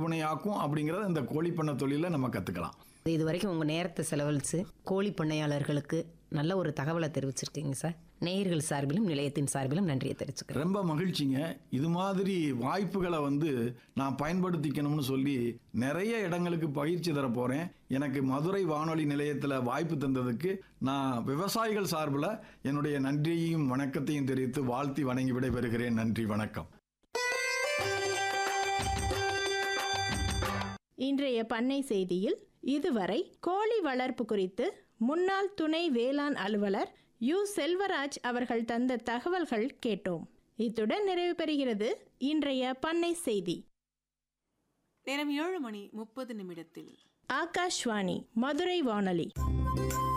வினையாக்கும் அப்படிங்கிறத இந்த கோழிப்பண்ணை தொழிலில் நம்ம கற்றுக்கலாம் இது வரைக்கும் உங்கள் நேரத்தை செலவழித்து கோழி பண்ணையாளர்களுக்கு நல்ல ஒரு தகவலை தெரிவிச்சிருக்கீங்க சார் நேயர்கள் சார்பிலும் நிலையத்தின் சார்பிலும் நன்றியை தெரிவிச்சுக்கிறேன் ரொம்ப மகிழ்ச்சிங்க இது மாதிரி வாய்ப்புகளை வந்து நான் பயன்படுத்திக்கணும்னு சொல்லி நிறைய இடங்களுக்கு பயிற்சி தர போகிறேன் எனக்கு மதுரை வானொலி நிலையத்தில் வாய்ப்பு தந்ததுக்கு நான் விவசாயிகள் சார்பில் என்னுடைய நன்றியையும் வணக்கத்தையும் தெரிவித்து வாழ்த்தி வணங்கி விடைபெறுகிறேன் நன்றி வணக்கம் இன்றைய பண்ணை செய்தியில் இதுவரை கோழி வளர்ப்பு குறித்து முன்னாள் துணை வேளாண் அலுவலர் யு செல்வராஜ் அவர்கள் தந்த தகவல்கள் கேட்டோம் இத்துடன் நிறைவு பெறுகிறது இன்றைய பண்ணை செய்தி நேரம் ஏழு மணி முப்பது நிமிடத்தில் ஆகாஷ்வாணி மதுரை வானொலி